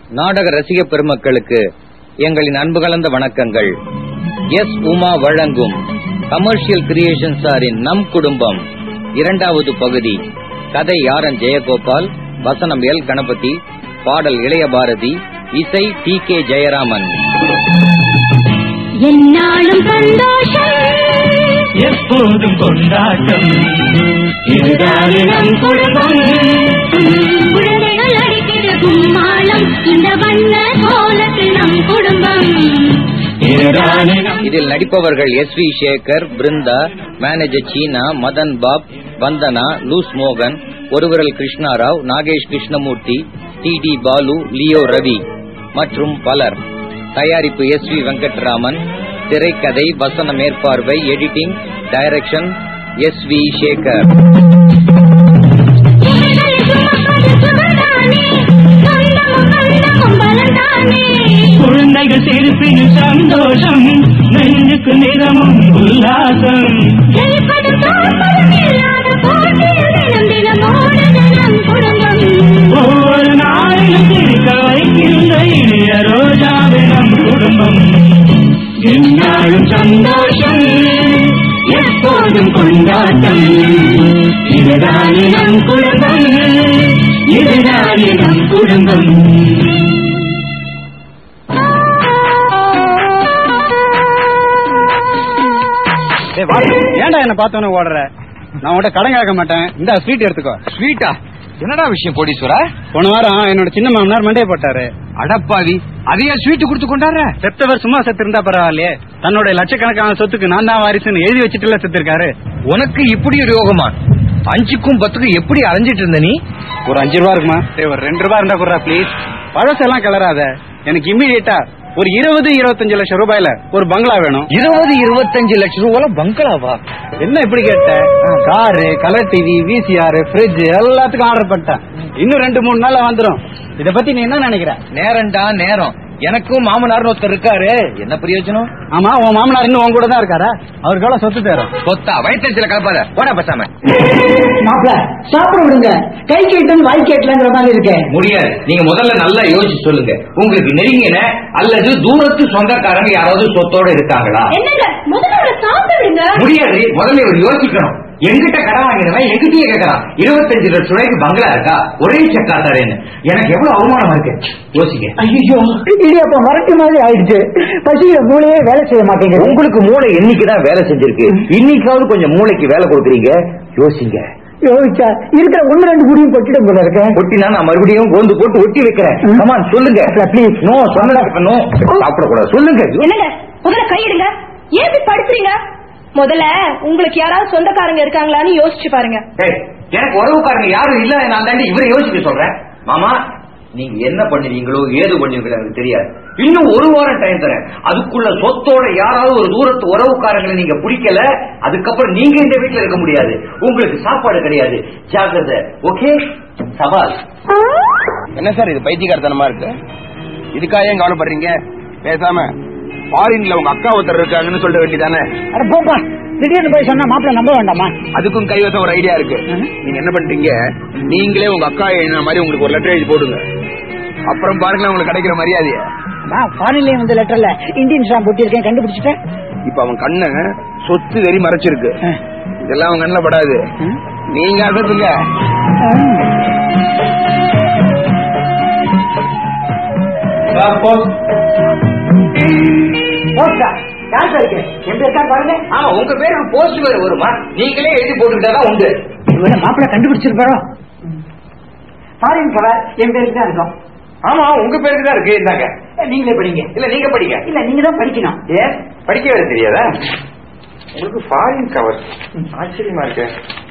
நாடக ரசிக பெருமக்களுக்கு எங்களின் அன்பு கலந்த வணக்கங்கள் எஸ் உமா வழங்கும் கமர்ஷியல் கிரியேஷன் சாரின் நம் குடும்பம் இரண்டாவது பகுதி கதை ஆரன் ஜெயகோபால் வசனம் எல் கணபதி பாடல் இளைய பாரதி இசை டி கே ஜெயராமன் என்னாலும் சந்தோஷம் எப்போதும் கொண்டாட்டம் இதுதானே நம் குடும்பம் குழந்தைகள் அடிக்கிற கும்மாளம் இந்த வண்ண கோலத்தில் நம் குடும்பம் இதுதானே நம் இதில் நடிப்பவர்கள் S V Sekhar Brinda manager Seena Madhan Bob Vandana loose மோகன் ஒருவரல் Krishnarao Nagesh Krishnamurthy T T Balu Leo Ravi மற்றும் பலர் தயாரிப்பு எஸ் வி வெங்கட்ராமன் திரைக்கதை வசன மேற்பார்வை editing direction S V Sekhar இவைகளை சுமப்பது சுகந்தானே சொந்தமும் பந்தமும் பலந்தானே குழந்தைகள் சிரிப்பின் சந்தோஷம் நெஞ்சுக்கு நிறமும் உல்லாசம் ஜெயிப்பதும் தோற்பதும் இல்லாத போட்டியில் தினம் தினம் ஓடுது நம் குடும்பம் ஒவ்வொரு நாளிலும் சிரிக்க வைக்கின்ற இனிய ரோஜாவே நம் குடும்பம் என்னாலும் சந்தோஷம் எப்போதும் கொண்டாட்டம் இதுதானே நம் குடும்பம் இதுதானே நம் குடும்பம் டேய் வாடா ஏன்டா என்ன பார்த்தவன ஓடுற நான் உன்கிட்ட கடன் கேட்க மாட்டேன் இந்த ஸ்வீட் எடுத்துக்கோ ஸ்வீட்டா என்னடா விஷயம் கோடீஸ்வரா போன வாரம் என்னோட சின்ன மாமனார் மண்டைய போட்டாரு அடப்பாவி அதையா ஸ்வீட் கொடுத்து கொண்டாடுற செத்தவர் சும்மா செத்து இருந்தா பரவாயில்லையே தன்னோட லட்சக்கணக்கான சொத்துக்கு நான் தான் வாரிசுன்னு எழுதி வச்சுட்டுல செத்துருக்காரு உனக்கு இப்படி ஒரு யோகமா அஞ்சுக்கும் பத்துக்கும் எப்படி அலைஞ்சிட்டு இருந்த நீ ஒரு அஞ்சு ரூபா இருக்குமா டேய் ஒரு ரெண்டு ரூபா இருந்தா குடுறா ப்ளீஸ் பழசெல்லாம் கிளறாத எனக்கு இம்மிடியேட்டா ஒரு இருபது இருபத்தஞ்சு லட்சம் ரூபாயில ஒரு பங்களா வேணும் இருபது இருபத்தஞ்சு லட்சம் ரூபாய் பங்களாவா என்ன இப்படி கேட்ட car colour TV VCR fridge எல்லாத்துக்கும் ஆர்டர் பண்ணிட்டேன் இன்னும் ரெண்டு மூணு நாள்ல வந்துரும் இத பத்தி நீ என்ன நினைக்கிற நேரம்டா நேரம் எனக்கும் மாமனார்னு ஒருத்தர் இருக்காரு என்ன பிரயோஜனம் ஆமா உன் மாமனார் இன்னும் உன் கூட தான் இருக்காரா அவருக்கு எவ்வளவு சொத்து தேரும் கொத்தா வயிற்றுல கலப்பாத போடா பேசாம மாப்பிள சாப்பிட விடுங்க கை கேட்டன் வாய் கேட்டலங்கிற மாதிரி இருக்கேன் முடியாது நீங்க முதல்ல நல்லா யோசிச்சு சொல்லுங்க உங்களுக்கு நெருங்கின அல்லது தூரத்து சொந்தக்காரங்க யாராவது சொத்தோட இருக்காங்களா என்னங்க முதல்ல அவரை சாப்பிடுங்க முடியாது முதல்ல இவர் யோசிக்கணும் எங்கிட்ட கடன் வாங்கினவன் எங்கிட்டயே கேட்கறான் இருபத்தஞ்சு லட்சம் ரூபாய்க்கு பங்களா இருக்கா ஒரே செக்கா தரேன்னு எனக்கு எவ்வளவு அவமானமா இருக்கு யோசிக்க ஐயோ இடியப்ப மரட்டு மாதிரி ஆயிடுச்சு பசியில மூளையே வேலை செய்ய மாட்டேங்குது உங்களுக்கு மூளை என்னைக்குதான் வேலை செஞ்சிருக்கு இன்னைக்காவது கொஞ்சம் மூளைக்கு வேலை கொடுக்குறீங்க யோசிங்க யோசிச்சா இருக்கிற ஒண்ணு ரெண்டு குடியும் கொட்டிடும் போல இருக்க ஒட்டினா நான் மறுபடியும் கோந்து போட்டு ஒட்டி வைக்கிறேன் ம். கமான் சொல்லுங்க Please. நோ சொன்னதா நோ சாப்பிடக்கூடாது சொல்லுங்க என்னங்க முதல்ல கையிடுங்க ஏன் இப்படி படுத்துறீங்க முதல்ல உங்களுக்கு யாராவது சொந்தக்காரங்க இருக்காங்களான்னு யோசிச்சு பாருங்க ஏய், எனக்கு உறவுக்காரங்க யாரும் இல்ல நான் தாண்டி இவரை யோசிக்க சொல்றேன் மாமா நீங்க என்ன பண்ணுவீங்களோ ஏது பண்ணுவீங்களோ எனக்கு தெரியாது இன்னும் ஒரு வாரம் டைம் தரேன் அதுக்குள்ள சொத்தோட யாராவது ஒரு தூரத்து உறவுக்காரங்களை நீங்க பிடிக்கல அதுக்கப்புறம் நீங்க இந்த வீட்டுல இருக்க முடியாது உங்களுக்கு சாப்பாடு கிடையாது ஜாக்கிரதை ஓகே சவால் என்ன சார் இது பைத்தியக்காரத்தனமா இருக்கு இதுக்காக ஏன் கவலைப்படுறீங்க பேசாம ஃபாரின்ல உங்க அக்கா ஒருத்தர் இருக்காங்கன்னு சொல்ல வேண்டியதானே அட போப்பா திடீர்னு போய் சொன்னா மாப்பிள நம்ப வேண்டாமா அதுக்கும் கைவசம் ஒரு ஐடியா இருக்கு நீங்க என்ன பண்றீங்க நீங்களே உங்க அக்கா எழுதின மாதிரி உங்களுக்கு ஒரு லெட்டர் எழுதி போடுங்க அப்புறம் பாருங்களேன் உங்களுக்கு கிடைக்கிற மரியாதைய நான் ஃபாரின்லயே வந்து லெட்டர்ல இந்தியன் ஸ்டாம்ப் போட்டிருக்கேன் கண்டுபிடிச்சிட்டேன் இப்ப அவன் கண்ணு சொத்து வெறி மறைச்சிருக்கு இதெல்லாம் அவன் கண்ணுல படாது நீங்க அசத்துங்க யார் சார் இருக்கு என் பேர் தான் பாருங்க ஆமா உங்க பேருக்கு போஸ்ட் பேர் வருமா நீங்களே எழுதி போட்டுக்கிட்டாதான் உண்டு இவரை மாப்பிள கண்டுபிடிச்சிருப்பாரோ ஃபாரின் கவர் என் பேருக்கு தான் இருக்கும் ஆமா உங்க பேருக்கு தான் இருக்கு இந்தாங்க நீங்களே படிங்க இல்ல நீங்க படிங்க இல்ல நீங்க தான் படிக்கணும் ஏன் படிக்க வேற தெரியாதா உங்களுக்கு ஃபாரின் கவர் ஆச்சரியமா இருக்கு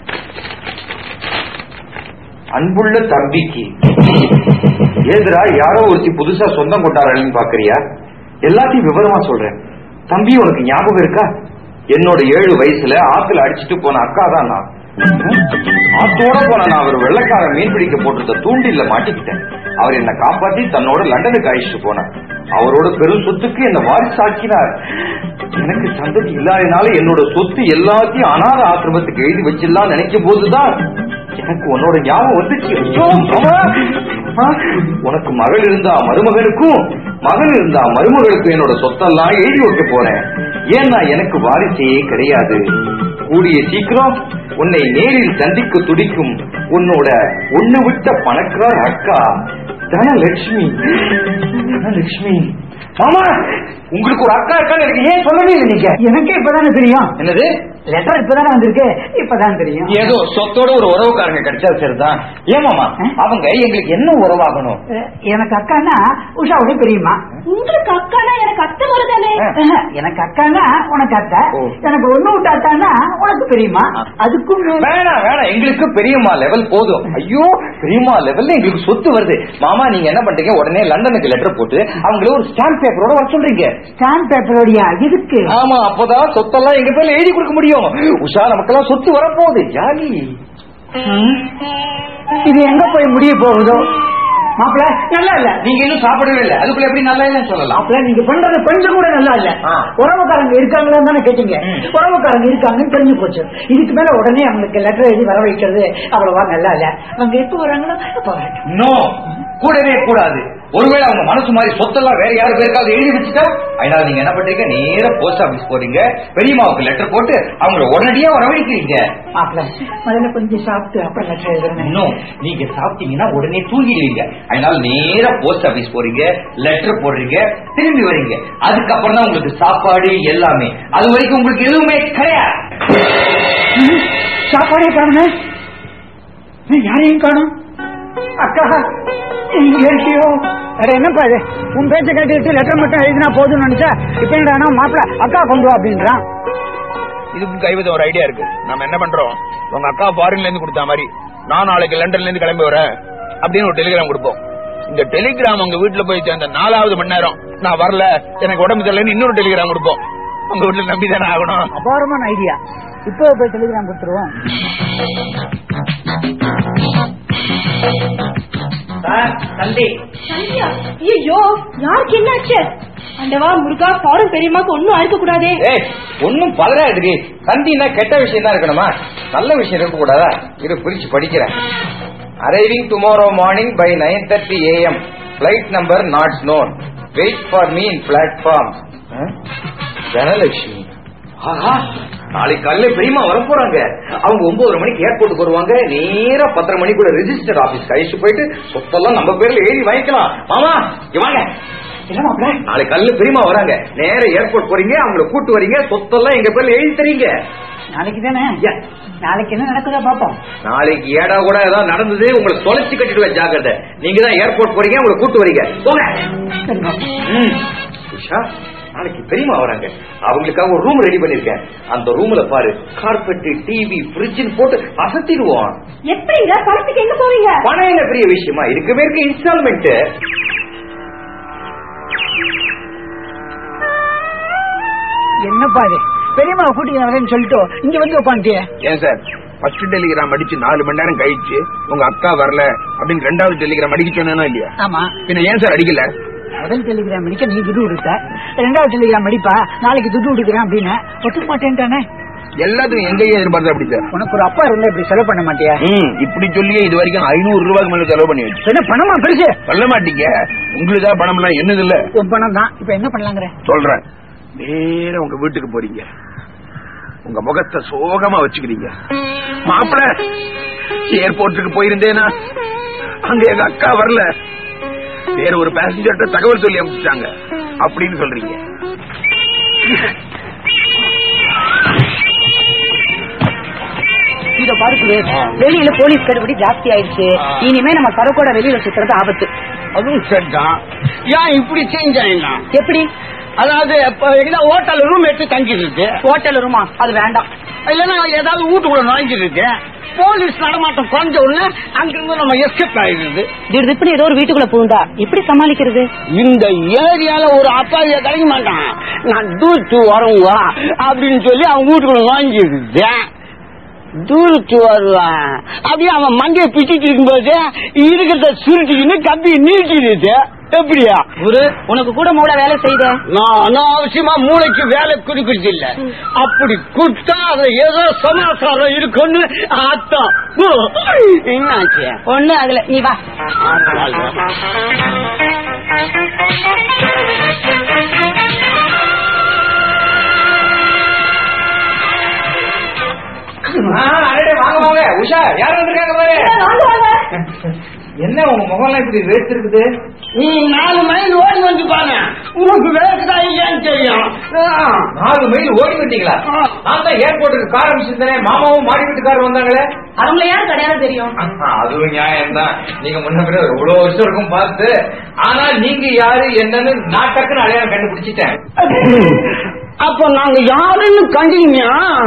அன்புள்ள தம்பிக்கு ஏதுரா யாரோ ஒருத்தி புதுசா சொந்தம் கொண்டாடுறேன்னு பாக்குறியா எல்லாத்தையும் விவரமா சொல்றேன் தம்பி உனக்கு ஞாபகம் இருக்கா என்னோட ஏழு வயசுல ஆத்துல அடிச்சிட்டு போன அக்கா தான் நான் ஆத்தோட போன நான் அவர் வெள்ளக்கார மீன் பிடிக்க போட்டிருந்த தூண்டில்ல மாட்டிக்கிட்டேன் அவர் என்ன காப்பாத்தி தன்னோட லண்டனுக்கு அழைச்சிட்டு போனார் அவரோட பெரும் சொத்துக்கு என்ன வாரிசாக்கினார் எனக்கு சந்ததி இல்லாதனால என்னோட சொத்து எல்லாத்தையும் அனாத ஆசிரமத்துக்கு எழுதி வச்சிடலாம் நினைக்கும் போதுதான் எனக்கு உன்னோட ஞாபகம் வந்துச்சு ஐயோ மாமா ஆ, உனக்கு மகள் இருந்தா மருமகனுக்கும் மகன் இருந்தா மருமகளுக்கும் என்னோட சொத்தெல்லாம் எழுதி வைக்க போறேன் ஏன்னா எனக்கு வாரிசே கிடையாது கூடிய சீக்கிரம் உன்னை நேரில் சந்திக்க துடிக்கும் உன்னோட ஒண்ணு விட்ட பணக்கார அக்கா தனலட்சுமி தனலட்சுமி மாமா உங்களுக்கு ஒரு அக்கா இருக்கான்னு எனக்கு ஏன் சொல்லவே இல்லை நீங்க எனக்கு இப்பதானே தெரியும் என்னது லெட்டர் இப்பதானே வந்திருக்கு இப்பதான் தெரியும் ஏதோ சொத்தோட ஒரு உறவுக்காரங்க கிடைச்சா சரிதான் ஏமாமா அவங்க எங்களுக்கு என்ன உறவாகணும் அஹ், எனக்கு அக்கானா உஷாவோட பெரியம்மா உங்களுக்கு அக்கானா எனக்கு அத்தை வருதானே அஹ், எனக்கு அக்கானா உனக்கு அக்கா ஓ. எனக்கு ஒண்ணு விட்ட அக்கானா உனக்கு பெரியம்மா அதுக்கும் மேல- வேணாம் வேணாம் எங்களுக்கு பெரியம்மா லெவல் போதும் ஐயோ பெரியம்மா லெவல்ல எங்களுக்கு சொத்து வருது மாமா நீங்க என்ன பண்றீங்க உடனே லண்டனுக்கு லெட்டர் போட்டு அவங்கள ஒரு ஸ்டாம்ப் பேப்பரோட வர சொல்றீங்க ஸ்டாம்ப் பேப்பரோடியா இதுக்கு ஆமா அப்பதான் சொத்தெல்லாம் எங்க பேர்ல எழுதி கொடுக்க முடியும் உஷா நமக்கெல்லாம் சொத்து வரப்போகுது ஜாலி இது எங்க போய் முடிய போகுதோ மாப்பிள்ள நல்லா இல்ல நீங்க இன்னும் சாப்பிடவே இல்லை அதுக்குள்ள எப்படி நல்லா இல்லைன்னு சொல்லலாம் மாப்பிள்ள நீங்க பண்றது கொஞ்சம் கூட நல்லா இல்ல ஆ. உறவுக்காரங்க இருக்காங்களான்னு தானே கேட்டீங்க ம். உறவுக்காரங்க இருக்காங்கன்னு தெரிஞ்சு போச்சு இதுக்கு மேல உடனே அவங்களுக்கு லெட்டர் எழுதி வர வைக்கிறது அவ்வளவா நல்லா இல்ல அவங்க எப்ப வராங்களோ அப்ப வரட்டும் நோ கூடவே கூடாது ஒருவேளை அவங்க மனசு மாதிரி சொத்தெல்லாம் வேற யாரு பேருக்காவது எழுதி வச்சுட்டா அதனால நீங்க என்ன பண்றீங்க நேரா போஸ்ட் ஆபீஸ் போறீங்க பெரியம்மாவுக்கு லெட்டர் போட்டு அவங்கள உடனடியா வரவழைக்கிறீங்க மாப்பிள்ள முதல்ல கொஞ்சம் சாப்பிட்டு அப்புறம் லெட்டர் எழுதுறேன் இன்னும் நீங்க சாப்பிட்டீங்கன்னா உடனே தூங்கிடுவீங்க அதனால நேரா போஸ்ட் ஆபீஸ் போறீங்க லெட்டர் போடுறீங்க திரும்பி வரீங்க அதுக்கப்புறம் தான் உங்களுக்கு சாப்பாடு எல்லாமே அது வரைக்கும் உங்களுக்கு எதுவுமே கிடையாது சாப்பாடே காணுமே யாரையும் காணும் அக்கா இங்க இருக்கியோ வேற என்னப்பா இது உன் பேச்ச கேட்டுட்டு லெட்டர் மட்டும் எழுதினா போதும்னு நினைச்சா இப்ப என்னடா மாப்பிள்ள அக்கா கொண்டு வா அப்படின்றான் இதுக்கு கைவத ஒரு ஐடியா இருக்கு நம்ம என்ன பண்றோம் உங்க அக்கா ஃபாரின்ல இருந்து கொடுத்த மாதிரி நான் நாளைக்கு லண்டன்ல இருந்து கிளம்பி வரேன் அப்படின்னு ஒரு டெலிகிராம் கொடுப்போம் இந்த டெலிகிராம் உங்க வீட்டுல போய் சேர்ந்த நாலாவது மணி நேரம் நான் வரல எனக்கு உடம்பு சரியில்லைன்னு இன்னொரு டெலிகிராம் கொடுப்போம் உங்க வீட்டுல நம்பி தானே ஆகணும் அபாரமான ஐடியா இப்போ போய் டெலிகிராம் கொடுத்துருவோம் தந்தை சந்தியா ஐயோ யாருக்கு என்னாச்சு அண்டவா முருகா ஃபாரன் பெரியம்மாக்கு ஒன்னும் அறுக்க கூடாதே ஏய் ஒன்னும் பதறாதுக்கு தந்தினா கெட்ட விஷயம் தான் இருக்கணுமா நல்ல விஷயம் இருக்க கூடாதா இரு பிரிச்சு படிக்கிறேன் arriving tomorrow morning by nine thirty AM flight number not known wait for me in platform Dhanalakshmi ஆஹா நாளைக்கு காலையில பெரியமா வர போறாங்க அவங்க ஒன்பது மணிக்கு ஏர்போர்ட்டுக்கு வருவாங்க நேரா பத்தரை மணிக்குள்ள ரெஜிஸ்டர் ஆபீஸ் கழிச்சு போயிட்டு சொத்தெல்லாம் நம்ம பேர்ல எழுதி வாங்கிக்கலாம் மாமா இங்க வாங்க என்ன மாப்பிள்ள நாளைக்கு காலையில பெரியமா வராங்க நேர ஏர்போர்ட் போறீங்க அவங்கள கூட்டு வரீங்க சொத்தெல்லாம் எங்க பேர்ல எழுதி தரீங்க நாளைக்கு தானே Yeah. நாளைக்கு என்ன நடக்குதா பாப்போம் நாளைக்கு ஏடா கூட ஏதாவது நடந்தது உங்களை தொலைச்சு கட்டிடுவேன் ஜாக்கிரதை நீங்க தான் ஏர்போர்ட் போறீங்க உங்களை கூட்டு வரீங்க போங்க சரி மாப்பிள்ள. ம். உஷா நாளைக்கு பெரியமா வராங்க அவங்களுக்காக ஒரு ரூம் ரெடி பண்ணிருக்கேன் அந்த ரூம்ல பாரு கார்பெட் டிவி ஃப்ரிட்ஜ்னு போட்டு அசத்திடுவோம் எப்படிங்க பணத்துக்கு எங்க போவீங்க பணம் என்ன பெரிய விஷயமா இருக்கவே இருக்க இன்ஸ்டால்மெண்ட் என்னப்பா இது பெரியம்மாவை கூட்டிட்டு வரேன்னு சொல்லிட்டு இங்க வந்து உட்காந்துட்டியே ஏன் சார் ஃபர்ஸ்ட் டெலிகிராம் அடிச்சு நாலு மணி நேரம் கழிச்சு உங்க அக்கா வரல அப்படின்னு ரெண்டாவது டெலிகிராம் அடிக்க சொன்னா இல்லையா ஆமா பின்ன ஏன் சார் அடிக்கல முதல் டெலிகிராம் அடிக்க நீ துட்டு கொடுத்த ரெண்டாவது டெலிகிராம் அடிப்பா நாளைக்கு துட்டு கொடுக்குறேன் அப்படின்னு ஒத்துக்க மாட்டேன்ட்டானே எல்லாத்துக்கும் எங்கேயே எதிர்பார்த்தா அப்படி சார் உனக்கு ஒரு அப்பா இருந்தா இப்படி செலவு பண்ண மாட்டியா ம் இப்படி சொல்லியே இது வரைக்கும் ஐநூறு ரூபாய்க்கு மேல செலவு பண்ணி வச்சு என்ன பணமா பெருசு சொல்ல மாட்டீங்க உங்களுக்கா பணம் எல்லாம் என்னது இல்ல உன் பணம் தான் இப்ப என்ன பண்ணலாங்கிற சொல்றேன் நேரா உங்க வீட்டுக்கு போறீங்க உங்க முகத்தை சோகமா வச்சுக்கிறீங்க மாப்பிள ஏர்போர்ட்டுக்கு போயிருந்தேனா அங்க எங்க அக்கா வரல வேற ஒரு பேசஞ்சர்கிட்ட தகவல் சொல்லி அனுப்பிச்சிட்டாங்க அப்படின்னு சொல்றீங்க இத பாருக்கு வெளியில போலீஸ் கடுபடி ஜாஸ்தி ஆயிடுச்சு இனிமே நம்ம சரக்கோட வெளியில சுத்துறது ஆபத்து அதுவும் சரிதான் ஏன் இப்படி சேஞ்ச் ஆயிடலாம் எப்படி அதாவது இப்ப எங்க ஹோட்டல் ரூம் எடுத்து தங்கிருக்கு ஹோட்டல் ரூமா அது வேண்டாம் இல்லைன்னா ஏதாவது வீட்டுக்குள்ள நுழைஞ்சிருக்கு போலீஸ் நடமாட்டம் குறைஞ்ச உடனே அங்கிருந்து நம்ம எஸ்கேப் ஆயிடுது திடீர்னு ஏதோ ஒரு வீட்டுக்குள்ள பூந்தா எப்படி சமாளிக்கிறது இந்த ஏரியால ஒரு அப்பாவிய கிடைக்க மாட்டான் நான் தூரத்து வரவங்க அப்படின்னு சொல்லி அவன் வீட்டுக்குள்ள நுழைஞ்சிருது தூரத்து வருவான் அப்படியே அவன் மண்டையை பிச்சுட்டு இருக்கும்போது இருக்கிறத சுருட்டிக்கின்னு கம்பி நீட்டிடுது எப்படியா குரு உனக்கு கூட மூளை வேலை செய்த நான் அனாவசியமா மூளைக்கு வேலை கொடுக்கறது இல்ல அப்படி கொடுத்தா அது ஏதோ சமாசாரம் இருக்குன்னு அர்த்தம் ஓ, என்னாச்சு ஒண்ணு அதுல நீ வா வாங்க வாங்க உஷா யார் வந்திருக்காங்க பாரு வாங்க வாங்க என்ன உங்க முகம்லாம் இப்படி வேர்த்திருக்குது நீ நாலு மைல் ஓடி வந்து பாரு உனக்கு வேலைக்குதான் இல்லையான்னு தெரியும் ஆ. நாலு மைல் ஓடி விட்டீங்களா நான் தான் ஏர்போர்ட்டுக்கு கார் அனுப்பிச்சிருந்தேன் மாமாவும் மாடி வீட்டுக்காரர் வந்தாங்களே அவங்கள யாருக்கு அடையாளம் தெரியும் ஆஹா, அதுவும் நியாயம் தான் நீங்க முன்ன பின்ன எவ்வளவு வருஷம் இருக்கும் பார்த்து ஆனா நீங்க யாரு என்னன்னு நான் டக்குன்னு அடையாளம் கண்டுபிடிச்சிட்டேன் அப்ப நாங்க யாருன்னு கண்டீங்க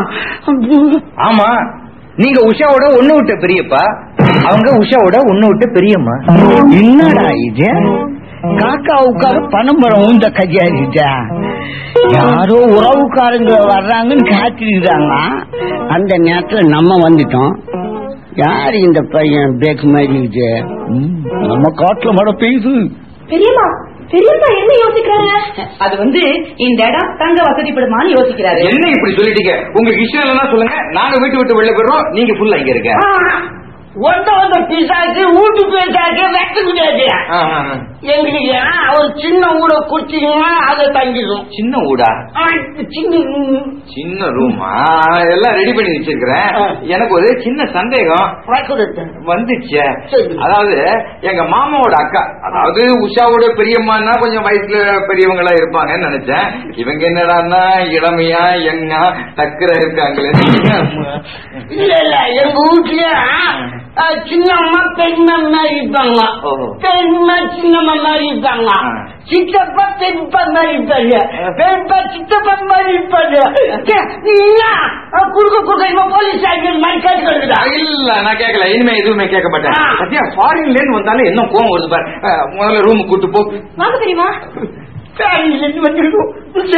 ஆமா நீங்க உஷாவோட ஒண்ணு விட்ட பெரியப்பா அவங்க உஷாவோட ஒண்ணு விட்ட பெரியம்மா என்னடா இது காக்கா உட்காரு பணம்பரம் ஊந்த கஜாரிட்டா யாரோ உறவுக்காரங்க வர்றாங்கன்னு காத்திருக்கிறாங்க அந்த நேரத்துல நம்ம வந்துட்டோம் யார் இந்த பையன் பேக் மாதிரி இது ம், நம்ம காட்டுல மழை பெய்யுது பெரியம்மா பெரியம்மா என்ன யோசிக்கிறாங்க அது வந்து இந்த இடம் தங்க வசதிப்படுமான்னு யோசிக்கிறாரு என்ன இப்படி சொல்லிட்டீங்க உங்க இஷ்டம் இல்லைன்னா சொல்லுங்க நாங்க வீட்டு விட்டு வெளில போயிடுறோம் நீங்க ஃபுல்லா இங்க இருக்க ஒன்ன வந்த பிசாக்கு வீட்டு பேசாக்கு வெட்ட முடியாது ஆ, ஆ, ஆ. எங்களுக்கு ஒரு சின்ன ஊட குடிச்சிங்கன்னா அதை தங்கிடும் சின்ன ஊடா ஆ, சின்ன சின்ன ரூமா எல்லாம் ரெடி பண்ணி வச்சிருக்கிறேன் ஆ. எனக்கு ஒரு சின்ன சந்தேகம் வைக்கிறது வந்துச்சு சரி. அதாவது எங்க மாமாவோட அக்கா அதாவது உஷாவோட பெரியம்மான்னா கொஞ்சம் வயசுல பெரியவங்களா இருப்பாங்கன்னு நினைச்சேன் இவங்க என்னடான்னா இளமையா எங்கா டக்குற இருக்காங்களே இல்ல இல்ல எங்க வீட்லய சின்னம்மா பெண்ணம்மா இருப்பாங்க ஓஹோ. பெண்ணம்மா சின்னம்மா மாதிரி இருப்பாங்க ஆ. சித்தப்பா பெண்பா மாதிரி இருப்பாங்க பெண்பா சித்தப்பா மாதிரி இருப்பாங்க சே, நீ என்ன குறுக்க குறுக்க இப்ப போலீஸ் ஆகிய மாதிரி கேட்டுக்கிறதுடா இல்ல நான் கேட்கல இனிமே எதுவுமே கேட்க மாட்டேன் ஆ. சத்யா ஃபாரின்ல இருந்து வந்தாலும் என்ன கோவம் வருது பாரு அஹ், முதல்ல ரூம் கூட்டு போ வாங்க தெரியுமா பேரிலிருந்து வந்திருக்கோம்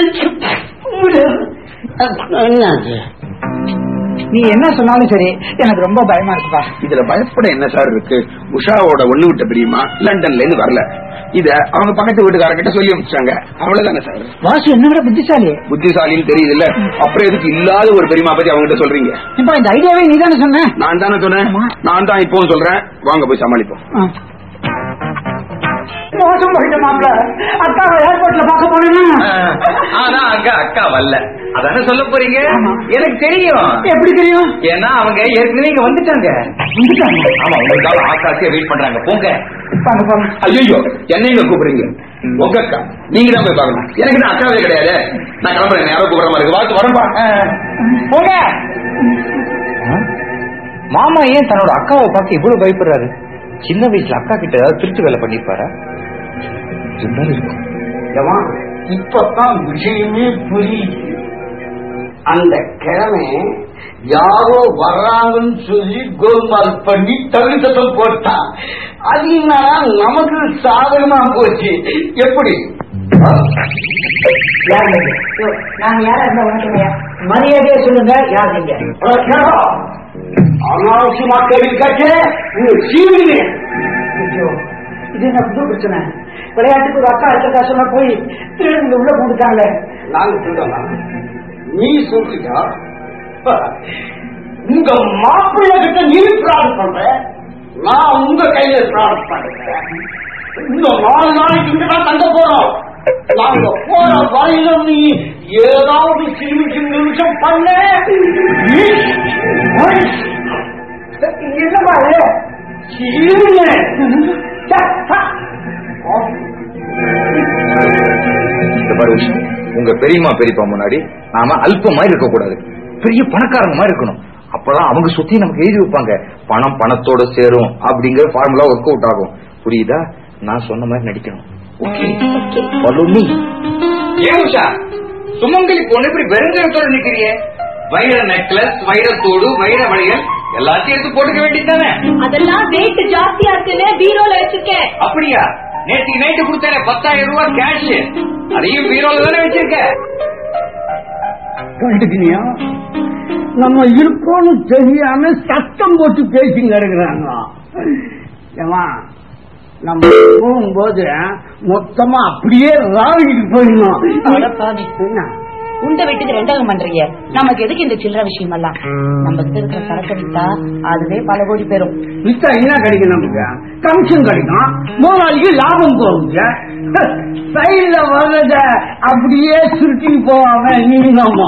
என்னாச்சு நீ என்ன சொன்னாலும் சரி எனக்கு ரொம்ப பயமா இருக்குப்பா இதுல பயப்பட என்ன சார் இருக்கு உஷாவோட ஒண்ணு விட்ட பிரியுமா லண்டன்ல இருந்து வரல இத அவங்க பக்கத்து வீட்டுக்கார கிட்ட சொல்லி அனுப்பிச்சாங்க அவ்வளவுதானே சார் வாசு என்ன விட புத்திசாலி புத்திசாலின்னு தெரியுது இல்ல அப்புறம் எதுக்கு இல்லாத ஒரு பெரியமா பத்தி அவங்க கிட்ட சொல்றீங்க இப்ப இந்த ஐடியாவே நீ தானே சொன்ன நான் தானே சொன்னேன் நான் தான் இப்பவும் சொல்றேன் வாங்க போய் சமாளிப்போம் ஆ. மோசம் போயிட்ட மாப்பிள அக்காவை ஏர்போர்ட்ல பார்க்க போனேன்னா அஹ், ஆனா அங்க அக்கா வரல அதானே சொல்ல போறீங்க ஆமா. எனக்கு தெரியும் எப்படி தெரியும் ஏன்னா அவங்க ஏற்கனவே இங்க வந்துட்டாங்க வந்துட்டாங்க. ஆமா உங்களுக்காக ஆசாசியா வெயிட் பண்றாங்க போங்க வாங்க போலாம் ஐயோ என்னைங்க கூப்பிடுறீங்க உங்க அக்கா நீங்க தான் போய் பார்க்கணும் எனக்கு தான் அக்காவே கிடையாது நான் கிளம்புறேன் யாரோ கூப்பிடுற மாதிரி இருக்கு வாழ்த்து வரம்பா போங்க மாமா ஏன் தன்னோட அக்காவை பார்க்க இவ்வளவு பயப்படுறாரு சின்ன வயசுல அக்கா கிட்ட ஏதாவது திருட்டு வேலை பண்ணிருப்பாரா இருந்தாலும் இருக்கும் ஏம்மா, இப்பதான் விஷயமே புரியுது அந்த கிழமை யாரோ வர்றாங்கன்னு சொல்லி கோல்மால் பண்ணி தவிர்த்தம் போட்டான் அது என்னன்னா நமக்கு சாதகமா போச்சு எப்படி யார் நீங்க? யோ, நாங்க யாரா இருந்தா உனக்கு மரியாதையா சொல்லுங்க யார் நீங்க அனாவசியமா கேள்வி கேட்டு சீவிடுங்க ஐயோ, இது என்ன புது பிரச்சனை விளையாட்டுக்கு ஒரு அக்கா இருக்கா சொன்னா போய் திருடங்க உள்ள போட்டுட்டாங்களே நாங்க சொல்றோம் நீ சொல்றியா உங்க மாப்பிள்ளை கிட்ட நீ பிரார்த்தனை பண்ற நான் உங்க கையில பிரார்த்தனை பண்றேன் இந்த நாலு நாளைக்கு இங்க தான் தங்க போறோம் நாங்க போற வரையில நீ ஏதாவது சிறுமி சிறு நிமிஷம் பண்ண இங்க என்னப்பா இது? சே, சா. இந்த பாரு உஷா, உங்க பெரியம்மா பெரியப்பா முன்னாடி நாம அல்ப மாதிரி இருக்க கூடாது பெரிய பணக்காரங்க மாதிரி இருக்கணும் அப்பதான் அவங்க சுத்தி நமக்கு எழுதி வைப்பாங்க பணம் பணத்தோட சேரும் அப்படிங்கிற ஃபார்முலா ஒர்க் அவுட் ஆகும் புரியுதா நான் சொன்ன மாதிரி நடிக்கணும் ஓகே follow me. ஏன் உஷா சுமங்கலி பொண்ணு இப்படி வெறுங்கரத்தோட நிக்கிறீங்க வைர நெக்லஸ் வைரத்தோடு வைர வளையல் எல்லாத்தையும் எடுத்து போட்டுக்க வேண்டியதானே அதெல்லாம் வெயிட் ஜாஸ்தியா இருக்குன்னு பீரோல வச்சிருக்கேன் அப்படியா நேற்று நைட்டு கொடுத்தேனே பத்தாயிரம் ரூபாய் கேஷ் அதையும் பீரோல தானே வச்சிருக்க கண்டுக்கினியா நம்ம இருக்கோம்னு தெரியாம சத்தம் போட்டு பேசி கிடக்குறாங்க ஏமா நம்ம போகும்போது மொத்தமா அப்படியே ராவிட்டு போயிடணும் என்ன? உண்ட வீட்டுக்கு ரெண்டாவது பண்றீங்க நமக்கு எதுக்கு இந்த சில்லற விஷயம் எல்லாம் நம்ம கிட்ட இருக்கிற சரக்கு வித்தா அதுவே பல கோடி பெறும் வித்தா என்ன கிடைக்கும் நமக்கு கமிஷன் கிடைக்கும் முதலாளிக்கு லாபம் போகுங்க சைட்ல வர்றத அப்படியே சுருட்டி போவாங்க நீங்கம்மா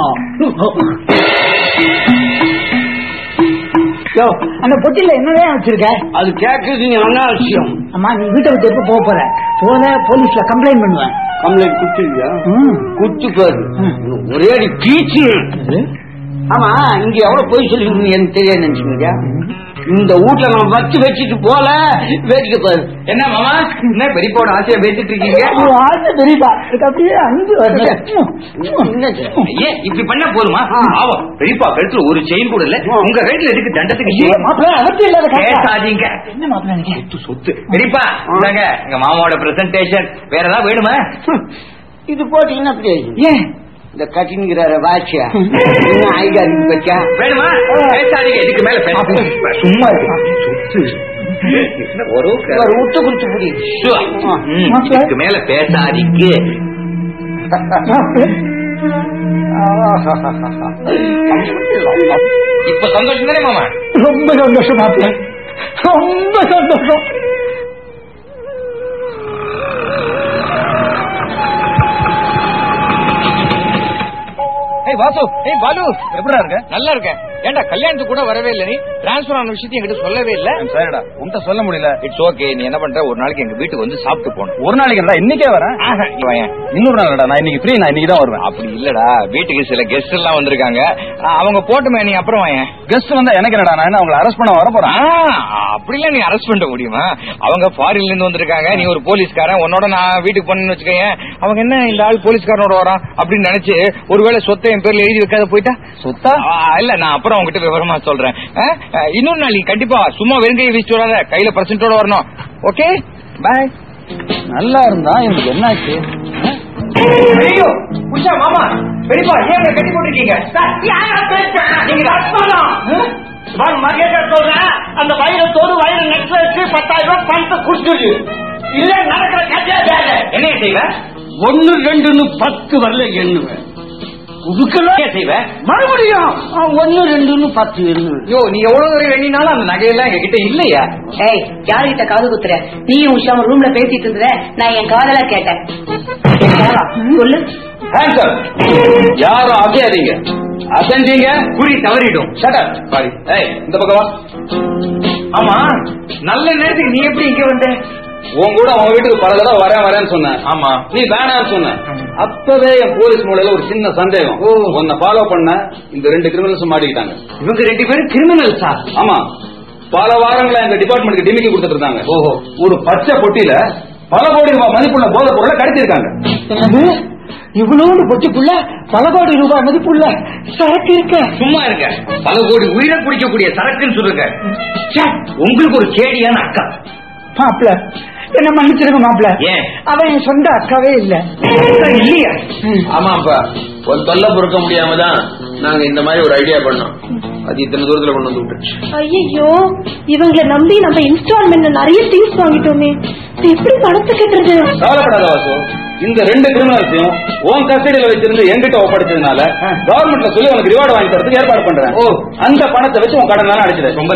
யோ அந்த பொட்டில என்னதான் வச்சிருக்க அது கேட்கறது என்ன விஷயம் அம்மா நீ வீட்டை விட்டு எப்ப போக போற போன போலீஸ்ல கம்ப்ளைண்ட் பண்ணுவேன் கம்ப்ளைண்ட் குடுத்துருவியா ம். குத்து பாரு ஒரே அடி பீச்சு ஆமா இங்க எவ்வளவு போய் சொல்லிருக்கீங்க எனக்கு தெரியாது நினைச்சுங்க இந்த வீட்டுல நம்ம வச்சு வச்சுட்டு போல வேடிக்கை பாரு என்ன மாமா என்ன பெரியப்பாவோட ஆசையா பேசிட்டு இருக்கீங்க உன் ஆசை பெரியப்பா எனக்கு அப்படியே அன்பு வருது என்னது? ஏன் இப்படி பண்ண போதுமா ஆ. ஆவம் பெரியப்பா கழுத்துல ஒரு செயின் கூட இல்ல உங்க கழுத்துல எதுக்கு தண்டத்துக்கு ஐயோ, chain? மாப்பிள்ளை அவசியம் இல்லாத கதை. பேசாதீங்க என்ன மாப்பிள்ள நீங்க சொத்து சொத்து பெரியப்பா இந்தாங்க எங்க மாமாவோட பிரசன்டேஷன் வேற ஏதாவது வேணுமா இது போட்டீங்கன்னா அப்படி ஆயிடும். ஏன் இந்த கட்டிங்கிறார வாட்சியா என்ன ஆயிடாருக்கு பச்சா வேணுமா பேசாதீங்க இதுக்கு மேல பேச சும்மா இருக்கு சொத்து என்ன ஒரு ஒரு விட்டு கொடுத்து புரியுது ஷுவா. ம், இதுக்கு மேல பேசாதீங்க இப்ப சந்தோஷம் தானே மாமா ரொம்ப சந்தோஷம் மாப்பிள்ள ரொம்ப சந்தோஷம் ஏய் வாசு ஏய் பாலு எப்படிடா இருக்க நல்லா இருக்கேன் ஏன்டா கல்யாணத்துக்கு கூட வரவே இல்ல நீ டிரான்ஸ்ஃபர் ஆன விஷயத்தையும் என்கிட்ட சொல்லவே இல்ல சரிடா உன்கிட்ட சொல்ல முடியல இட்ஸ் ஓகே நீ என்ன பண்ற ஒரு நாளைக்கு எங்க வீட்டுக்கு வந்து சாப்பிட்டு போகணும் ஒரு நாளைக்கு இன்னைக்கே வரேன் ஆஹா, இங்க வாயேன். இன்னொரு நாள்டா நான் இன்னைக்கு ஃப்ரீ நான் இன்னைக்கு தான் வருவேன் அப்படி இல்லடா வீட்டுக்கு சில கெஸ்ட் எல்லாம் வந்திருக்காங்க ஆ, அவங்க போட்டுமே நீ அப்புறம் வாயேன் கெஸ்ட் வந்தா எனக்கு என்னடா நான் என்ன அவங்களை அரெஸ்ட் பண்ண வர போறேன் அப்படிலாம் நீ அரெஸ்ட் பண்ண முடியுமா அவங்க ஃபாரின்ல இருந்து வந்திருக்காங்க நீ ஒரு போலீஸ்காரன் உன்னோட நான் வீட்டுக்கு பண்ணு வச்சுக்கேன் அவங்க என்ன இந்த ஆள் போலீஸ்காரனோட வரான் அப்படின்னு நினைச்சு ஒருவேளை சொத்தை என் பேர்ல எழுதி வைக்காத போயிட்டா சொத்தா ஆ, இல்ல நான் அப்புறம் உங்ககிட்ட விவரமா சொல்றேன் ஆ, ஆ, இன்னொரு நாள் நீ கண்டிப்பா சும்மா வெறுங்கையை வீசிட்டு வராத கையில பிரசன்டோட வரணும் ஓகே பாய் நல்லா இருந்தா எனக்கு என்னாச்சு ஐயோ உஷா மாமா பெரியப்பா ஏன் கட்டி போட்டிருக்கீங்க சொல்றேன் அந்த வைரத்தோடு வைர நெக்லஸ் பத்தாயிரம் ரூபாய் பணத்தை குடுத்துடு இல்ல நடக்கிற கட்சியா என்ன செய்வ ஒன்னு ரெண்டுன்னு பத்து வரல எண்ணுவேன் குடுக்கல என்ன செய்வ மறுபடியும் ஒன்னு ரெண்டுன்னு பத்து எண்ணுவேன் ஐயோ நீ எவ்வளவு தூரம் எண்ணினாலும் அந்த நகையெல்லாம் எங்க கிட்ட இல்லையா ஏய் யாருகிட்ட காது குத்துற நீயும் உஷாம ரூம்ல பேசிட்டு இருந்த நான் என் காதலா கேட்டேன் என் காதலா? சொல்லு யாரும் அசையாதீங்க அசைஞ்சீங்க குறி தவறிடும் ஷட்டர் பாரி ஏய் இந்த பக்கம் வா ஆமா நல்ல நேரத்துக்கு நீ எப்படி இங்க வந்த உன் கூட உன் வீட்டுக்கு பல தடவை வரேன் வரேன்னு சொன்னேன் ஆமா நீ வேணாம்னு சொன்ன அப்பவே என் போலீஸ் மூலையில ஒரு சின்ன சந்தேகம் உன்னை ஃபாலோ பண்ண இந்த ரெண்டு கிரிமினல்ஸ் மாட்டிக்கிட்டாங்க இவங்க ரெண்டு பேரும் கிரிமினல்ஸா ஆமா பல வாரங்களா எங்க டிபார்ட்மெண்ட்டுக்கு டிமிக்கி கொடுத்துட்டு இருந்தாங்க ஓஹோ ஒரு பச்சை பொட்டியில பல கோடி ரூபாய் மதிப்புள்ள போதைப் பொருளை கடத்திருக்காங்க என்னது இவ்வளவு பொட்டிக்குள்ள பல கோடி ரூபாய் மதிப்புள்ள சரக்கு இருக்க சும்மா இருக்க பல கோடி உயிரை குடிக்கக்கூடிய சரக்குன்னு சொல்லுங்க ச்சே, உங்களுக்கு ஒரு கேடியான அக்கா மாப்பிள்ள என்ன மன்னிச்சிருங்க மாப்பிள்ள ஏன்? அவன் என் சொந்த அக்காவே இல்ல இல்லையா ஆமாப்பா ஒரு தொல்லை பொறுக்க முடியாம தான் நாங்க இந்த மாதிரி ஒரு ஐடியா பண்ணோம் அது இத்தனை தூரத்துல கொண்டு வந்து விட்டுருச்சு ஐயோ இவங்களை நம்பி நம்ம இன்ஸ்டால்மெண்ட் நிறைய திங்ஸ் வாங்கிட்டோமே இது எப்படி பணத்தை கட்டுறது கவலைப்படாத வாசு இந்த ரெண்டு கிரிமினல்ஸையும் உன் கஸ்டடியில வச்சிருந்து என்கிட்ட ஒப்படைச்சதுனால கவர்மெண்ட்ல சொல்லி உனக்கு ரிவார்டு வாங்கி தரதுக்கு ஏற்பாடு பண்றேன் ஓ அந்த பணத்தை வச்சு உன் கடன் தானே அடிச்சிட ரொம்ப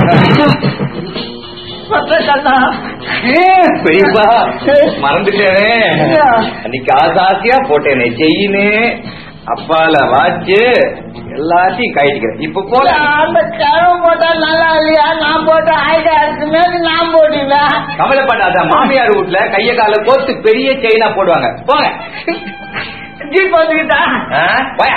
பெரியப்பா மறந்துட்டேனே அன்னைக்கு ஆசை ஆசையா போட்டேனே செயின்னு அப்பால வாச்சு எல்லாத்தையும் கழிச்சுக்கிறேன் இப்ப போல அந்த கரம் போட்டா நல்லா இல்லையா நான் போட்ட ஐடியா இருக்குமே நான் போடுவேன் கவலைப்படாத மாமியார் வீட்டுல கைய கால கோத்து பெரிய செயினா போடுவாங்க போங்க ஜீப் வந்துக்கிட்டா ஆ, போயா.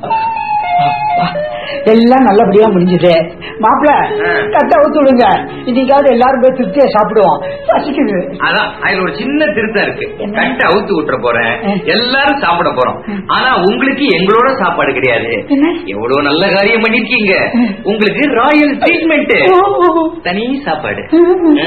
எல்லாம் நல்லபடியா முடிஞ்சது மாப்பிள்ள ஆ. கட்ட ஊத்து விடுங்க இன்னைக்காவது எல்லாரும் போய் திருப்தியா சாப்பிடுவோம் பசிக்குது அதான் அதுல ஒரு சின்ன திருத்தம் இருக்கு என்ன? கட்ட அவுத்து விட்டுற போறேன் ஆ. எல்லாரும் சாப்பிட போறோம் ஆனா உங்களுக்கு எங்களோட சாப்பாடு கிடையாது என்ன? எவ்வளவு நல்ல காரியம் பண்ணிருக்கீங்க உங்களுக்கு ராயல் ட்ரீட்மெண்ட் தனி சாப்பாடு ஆ.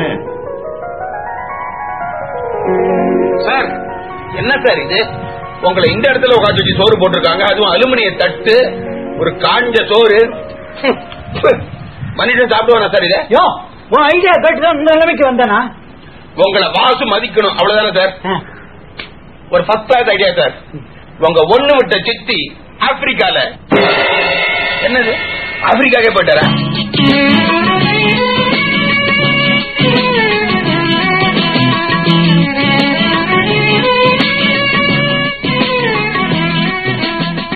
சார் என்ன சார் இது உங்களை இந்த இடத்துல உட்காந்து வச்சு சோறு போட்டிருக்காங்க அதுவும் அலுமினிய தட்டு ஒரு காஞ்ச சோறு மனுஷன் சாப்பிடுவானா சார் இதை யோ உன் ஐடியா கேட்டுதான் இந்த நிலைமைக்கு வந்தானா உங்களை வாசு மதிக்கணும் அவ்வளவுதானே சார் ஒரு ஃபர்ஸ்ட் கிளாஸ் ஐடியா சார் உங்க ஒண்ணு விட்ட சித்தி ஆப்பிரிக்கால என்னது ஆப்பிரிக்காக்கே போயிட்டாரா